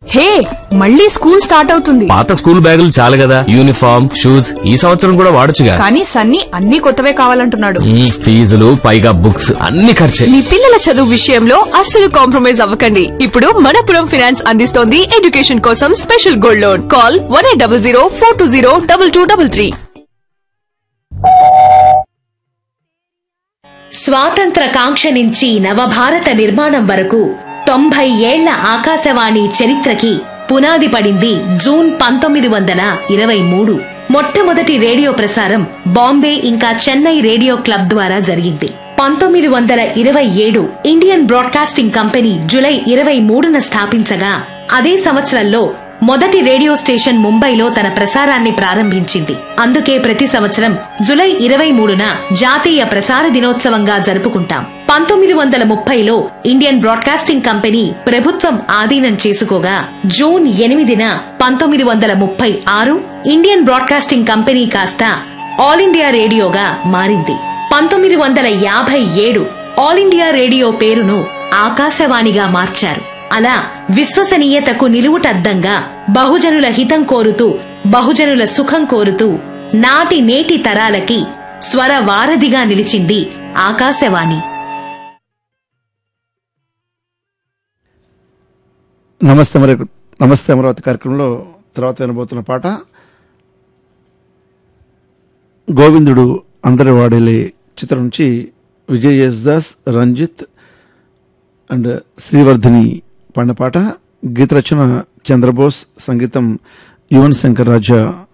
హే మళ్ళీ school start అవుతుంది పాత స్కూల్ బ్యాగులు చాలు కదా యూనిఫామ్ షూస్ ఈ సంవత్సరం కూడా వాడొచ్చుగా కానీ సన్నీ అన్ని కొత్తవే కావాలంటున్నాడు మ్మ్, ఫీజులు పైగా బుక్స్ అన్ని ఖర్చే మీ పిల్లల చదువు విషయంలో అస్సలు కాంప్రమైజ్ అవ్వకండి ఇప్పుడు మనపురం ఫైనాన్స్ అందిస్తోంది ఎడ్యుకేషన్ కోసం special gold loan call one eight double zero four two zero double two double three స్వాతంత్ర కాంక్ష నుంచి నవభారత నిర్మాణం వరకు తొంభై ఏళ్ల ఆకాశవాణి చరిత్రకి పునాది పడింది జూన్ పంతొమ్మిది వందల ఇరవై మూడు మొట్టమొదటి రేడియో ప్రసారం బాంబే ఇంకా చెన్నై రేడియో క్లబ్ ద్వారా జరిగింది పంతొమ్మిది వందల ఇరవై ఏడు ఇండియన్ బ్రాడ్కాస్టింగ్ కంపెనీ జులై ఇరవై మూడున స్థాపించగా అదే సంవత్సరంలో మొదటి రేడియో స్టేషన్ ముంబైలో తన ప్రసారాన్ని ప్రారంభించింది అందుకే ప్రతి సంవత్సరం జులై ఇరవై మూడున జాతీయ ప్రసార దినోత్సవంగా జరుపుకుంటాం పంతొమ్మిది వందల ముప్పైలో ఇండియన్ బ్రాడ్కాస్టింగ్ కంపెనీ ప్రభుత్వం ఆధీనం చేసుకోగా జూన్ ఎనిమిదిన పంతొమ్మిది వందల ముప్పై ఆరు ఇండియన్ బ్రాడ్కాస్టింగ్ కంపెనీ కాస్త ఆల్ ఇండియా రేడియోగా మారింది పంతొమ్మిది వందల యాభై ఏడు ఆల్ ఇండియా రేడియో పేరును ఆకాశవాణిగా మార్చారు అలా విశ్వసనీయతకు నిలువుటద్దంగా బహుజనుల హితం కోరుతూ బహుజనుల సుఖం కోరుతూ నాటి నేటి తరాలకి స్వర వారధిగా నిలిచింది ఆకాశవాణి నమస్తే మరి నమస్తే అమరావతి కార్యక్రమంలో తర్వాత వినబోతున్న పాట గోవిందుడు అందరి వాడేలే చిత్రం నుంచి విజయ్ యేసుదాస్ రంజిత్ అండ్ శ్రీవర్ధిని పాడిన పాట గీత రచన చంద్రబోస్ సంగీతం యువన్ శంకర్ రాజా